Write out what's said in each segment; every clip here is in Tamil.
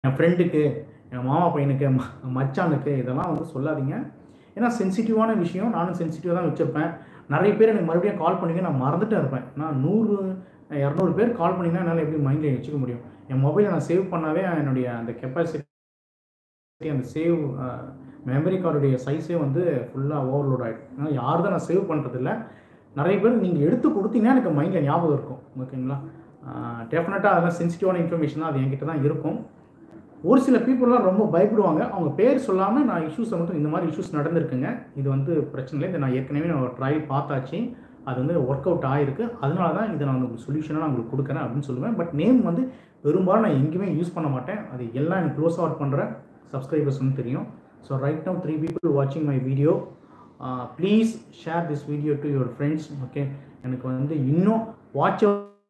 என் ஃப்ரெண்டுக்கு என் மாமா பையனுக்கு ம- மச்சானுக்கு இதெல்லாம் வந்து சொல்லாதீங்க ஏன்னா சென்சிட்டிவான விஷயம் நானும் சென்சிட்டிவாக தான் வச்சுருப்பேன் நிறைய பேர் எனக்கு மறுபடியும் கால் பண்ணிங்க நான் மறந்துட்டே இருப்பேன் நான் நூறு இரநூறு பேர் கால் பண்ணிங்கன்னா என்னால் எப்படி மைண்டில் வச்சுக்க முடியும் என் மொபைலை நான் சேவ் பண்ணாவே என்னுடைய அந்த கெப்பாசிட்டி அந்த சேவ் மெமரி கார்டுடைய சைஸே வந்து ஃபுல்லாக ஓவர்லோட் ஆகிடும் ஏன்னா யார் தான் நான் சேவ் பண்ணுறதில்ல நிறைய பேர் நீங்கள் எடுத்து கொடுத்தீங்கன்னா எனக்கு மைண்டில் ஞாபகம் இருக்கும் ஓகேங்களா டெஃபினட்டாக அதெல்லாம் சென்சிட்டிவான இன்ஃபர்மேஷன் தான் அது என்கிட்ட தான் இருக்கும் ஒரு சில பீப்புளெலாம் ரொம்ப பயப்படுவாங்க அவங்க பேர் சொல்லாமல் நான் இஷ்யூஸை மட்டும் இந்த மாதிரி இஷ்யூஸ் நடந்திருக்குங்க இது வந்து பிரச்சனை இல்லை இதை நான் ஏற்கனவே நான் ஒரு ட்ரையல் பார்த்தாச்சு அது வந்து ஒர்க் அவுட் ஆகிருக்கு அதனால தான் இதை நான் உங்களுக்கு சொல்யூஷனாக நான் உங்களுக்கு கொடுக்குறேன் அப்படின்னு சொல்லுவேன் பட் நேம் வந்து பெரும்பாலும் நான் எங்கேயுமே யூஸ் பண்ண மாட்டேன் அது எல்லாம் எனக்கு க்ளோஸ் அவுட் பண்ணுற சப்ஸ்கிரைபர்ஸ் வந்து தெரியும் so right now three people வாட்சிங் my video please share this video to your friends okay எனக்கு வந்து இன்னும் வாட்ச்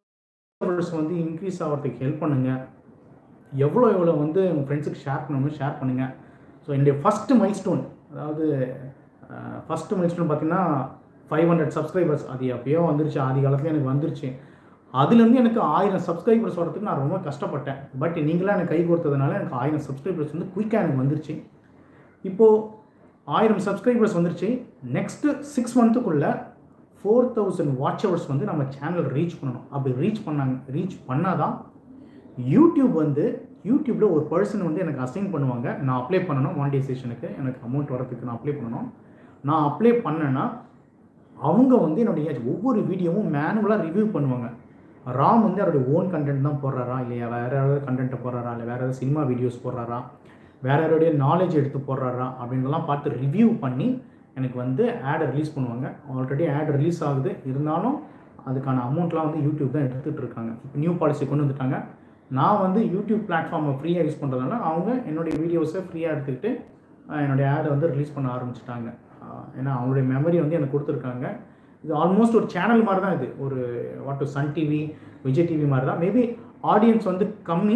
வந்து இன்க்ரீஸ் ஆகிறதுக்கு ஹெல்ப் பண்ணுங்கள் எவ்வளோ எவ்வளோ வந்து உங்கள் ஃப்ரெண்ட்ஸுக்கு ஷேர் பண்ணணுமோ ஷேர் பண்ணுங்கள் ஸோ என்னுடைய ஃபஸ்ட்டு மைல் ஸ்டோன் அதாவது ஃபஸ்ட்டு மைல் ஸ்டோன் பார்த்தீங்கன்னா ஃபைவ் ஹண்ட்ரட் சப்ஸ்கிரைபர்ஸ் அது எப்பயோ வந்துருச்சு ஆதி காலத்துல எனக்கு வந்துருச்சு அதுலேருந்து எனக்கு ஆயிரம் சப்ஸ்கிரைபர்ஸ் வரதுக்கு நான் ரொம்ப கஷ்டப்பட்டேன் பட் நீங்களாம் எனக்கு கை கொடுத்ததுனால எனக்கு ஆயிரம் சப்ஸ்கிரைபர்ஸ் வந்து குயிக்காக எனக்கு வந்துருச்சு இப்போது ஆயிரம் சப்ஸ்கிரைபர்ஸ் வந்துருச்சு நெக்ஸ்ட்டு சிக்ஸ் மந்த்துக்குள்ளே ஃபோர் தௌசண்ட் வாட்ச் ஹவர்ஸ் வந்து நம்ம சேனல் ரீச் பண்ணணும் அப்படி ரீச் பண்ணாங்க ரீச் பண்ணாதான் யூடியூப் வந்து யூடியூப்பில் ஒரு பர்சன் வந்து எனக்கு அசைன் பண்ணுவாங்க நான் அப்ளை பண்ணணும் மானிட்டைசேஷனுக்கு எனக்கு அமௌண்ட் வரதுக்கு நான் அப்ளை பண்ணணும் நான் அப்ளை பண்ணேன்னா அவங்க வந்து என்னுடைய ஒவ்வொரு வீடியோவும் மேனுவலாக ரிவ்யூ பண்ணுவாங்க ராம் வந்து அவருடைய ஓன் கண்டென்ட் தான் போடுறாரா இல்லையா வேறு யாராவது கண்டென்ட்டை போடுறாரா இல்லை வேறு ஏதாவது சினிமா வீடியோஸ் போடுறாரா வேறு யாருடைய நாலேஜ் எடுத்து போடுறாரா அப்படின்றலாம் பார்த்து ரிவ்யூ பண்ணி எனக்கு வந்து ஆடை ரிலீஸ் பண்ணுவாங்க ஆல்ரெடி ஆட் ரிலீஸ் ஆகுது இருந்தாலும் அதுக்கான அமௌண்ட்லாம் வந்து யூடியூப் தான் எடுத்துகிட்டு இருக்காங்க இப்போ நியூ பாலிசி கொண்டு வந்துட்டாங்க நான் வந்து யூடியூப் பிளாட்ஃபார்மை ஃப்ரீயாக யூஸ் பண்ணுறதுனால அவங்க என்னுடைய வீடியோஸை ஃப்ரீயாக எடுத்துக்கிட்டு அஹ், என்னுடைய ஆடை வந்து ரிலீஸ் பண்ண ஆரம்பிச்சிட்டாங்க ஏன்னா அவங்களுடைய மெமரி வந்து எனக்கு கொடுத்துருக்காங்க இது ஆல்மோஸ்ட் ஒரு சேனல் மாதிரி தான் இது ஒரு what Sun TV Vijay TV மாதிரி தான் மேபி ஆடியன்ஸ் வந்து கம்மி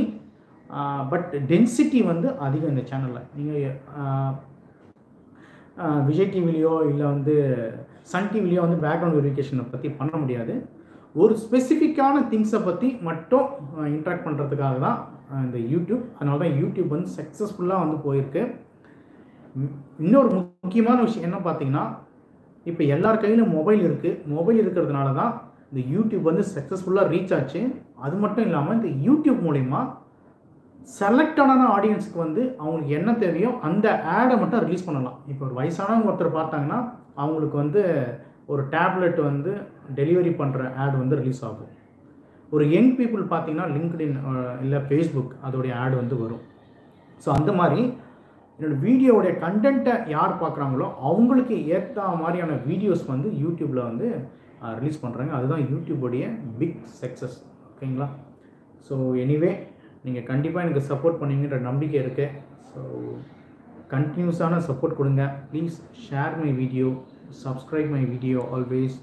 பட் டென்சிட்டி வந்து அதிகம் இந்த சேனலில் நீங்கள் விஜய் டிவிலையோ இல்லை வந்து சன் டிவிலையோ வந்து பேக்ரவுண்ட் வெரிஃபிகேஷனை பற்றி பண்ண முடியாது ஒரு ஸ்பெசிஃபிக்கான திங்ஸை பற்றி மட்டும் இன்ட்ராக்ட் பண்ணுறதுக்காக தான் அஹ், இந்த யூடியூப் அதனால தான் யூடியூப் வந்து சக்ஸஸ்ஃபுல்லாக வந்து போயிருக்கு ம், இன்னொரு முக்கியமான விஷயம் என்ன பார்த்தீங்கன்னா இப்போ எல்லார் கையிலும் மொபைல் இருக்குது மொபைல் இருக்கிறதுனால தான் இந்த யூடியூப் வந்து சக்ஸஸ்ஃபுல்லாக ரீச் ஆச்சு அது மட்டும் இல்லாமல் இந்த யூடியூப் மூலிமா செலக்டடான ஆடியன்ஸுக்கு வந்து அவங்களுக்கு என்ன தேவையோ அந்த ஆடை மட்டும் ரிலீஸ் பண்ணலாம் இப்போ ஒரு வயசானவங்க ஒருத்தர் பார்த்தாங்கன்னா அவங்களுக்கு வந்து ஒரு டேப்லெட் வந்து டெலிவரி பண்ணுற ஆட் வந்து ரிலீஸ் ஆகும் ஒரு யங் பீப்புள் பார்த்தீங்கன்னா லிங்க்டின் இல்லை ஃபேஸ்புக் அதோடைய ஆட் வந்து வரும் ஸோ அந்த மாதிரி என்னோடய வீடியோவுடைய கண்டென்ட்டை யார் பார்க்குறாங்களோ அவங்களுக்கு ஏற்ற மாதிரியான வீடியோஸ் வந்து யூடியூப்பில் வந்து ரிலீஸ் பண்ணுறாங்க அதுதான் யூடியூபோடைய பிக் சக்ஸஸ் ஓகேங்களா ஸோ எனிவே நீங்கள் கண்டிப்பாக எனக்கு சப்போர்ட் பண்ணுவீங்கன்ற நம்பிக்கை இருக்குது ஸோ கண்டினியூஸான சப்போர்ட் கொடுங்க please share my video subscribe my video always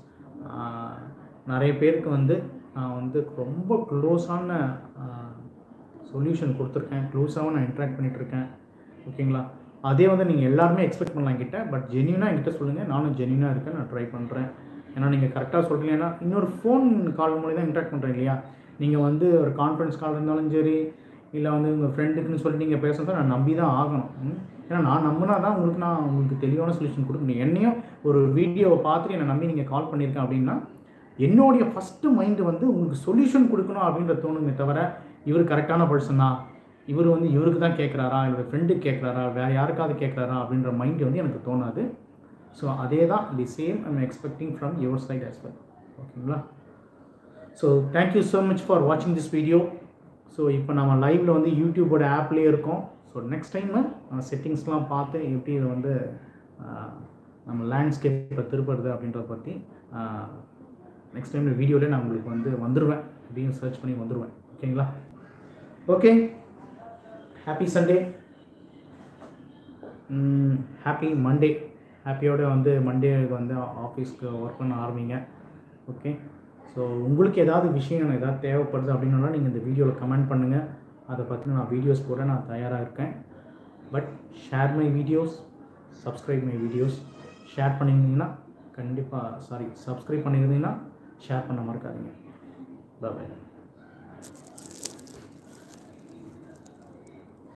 நிறைய பேருக்கு வந்து நான் வந்து ரொம்ப க்ளோஸான சொல்யூஷன் கொடுத்துருக்கேன் க்ளோஸாகவும் நான் இன்ட்ராக்ட் பண்ணிகிட்ருக்கேன் ஓகேங்களா அதே வந்து நீங்கள் எல்லாருமே எக்ஸ்பெக்ட் பண்ணலாம் என்கிட்ட பட் ஜென்யூனாக என்கிட்ட சொல்லுங்கள் நானும் ஜென்யூனாக இருக்கேன் நான் ட்ரை பண்ணுறேன் ஏன்னா நீங்கள் கரெக்டாக சொல்கிறீங்க ஏன்னா இன்னொரு ஃபோன் கால் மூலியம் தான் இன்ட்ராக்ட் பண்ணுறேன் இல்லையா நீங்கள் வந்து ஒரு கான்ஃபரன்ஸ் கால் இருந்தாலும் சரி இல்லை வந்து உங்கள் ஃப்ரெண்டுக்குன்னு சொல்லிட்டு நீங்கள் பேசுகிறத நான் நம்பி தான் ஆகணும் ம்? ஏன்னா நான் நம்பினா தான் உங்களுக்கு நான் உங்களுக்கு தெளிவான சொல்யூஷன் கொடுக்க முடியும் என்னையும் ஒரு வீடியோவை பார்த்துட்டு என்னை நம்பி நீங்கள் கால் பண்ணியிருக்கேன் அப்படின்னா என்னுடைய ஃபஸ்ட்டு மைண்டு வந்து உங்களுக்கு சொல்யூஷன் கொடுக்கணும் அப்படின்ற தோணுமே தவிர இவர் கரெக்டான பர்சனா இவர் வந்து இவருக்கு தான் கேட்குறாரா இல்லை ஃப்ரெண்டுக்கு கேட்குறாரா வேறு யாருக்காவது கேட்குறாரா அப்படின்ற மைண்டு வந்து எனக்கு தோணாது ஸோ அதே தான் the same I'm expecting from your side as well ஓகேங்களா so thank you so much for வாட்சிங் திஸ் வீடியோ ஸோ இப்போ நம்ம லைவில் வந்து யூடியூபோட ஆப்லேயே இருக்கோம் ஸோ நெக்ஸ்ட் டைமு செட்டிங்ஸ்லாம் பார்த்து எப்படி இதை வந்து ஆஹ், நம்ம லேண்ட்ஸ்கேப்பை திருப்புறது அப்படின்றத பற்றி நெக்ஸ்ட் டைம் வீடியோவில் நான் உங்களுக்கு வந்து வந்துடுவேன் அப்படின்னு சர்ச் பண்ணி வந்துடுவேன் ஓகேங்களா okay happy Sunday happy Monday ஹாப்பியோட வந்து மண்டே வந்து ஆஃபீஸ்க்கு ஒர்க் பண்ண ஆரம்பிங்க ஓகே ஸோ உங்களுக்கு ஏதாவது விஷயம் ஏதாவது தேவைப்படுது அப்படின்னா நீங்கள் இந்த வீடியோவில் கமெண்ட் பண்ணுங்கள் அதை பற்றி நான் வீடியோஸ் போட நான் தயாராக இருக்கேன் but share my videos subscribe my videos share பண்ணியிருந்தீங்கன்னா கண்டிப்பாக சாரி சப்ஸ்கிரைப் பண்ணியிருந்தீங்கன்னா ஷேர் பண்ண மறக்காதீங்க பாய்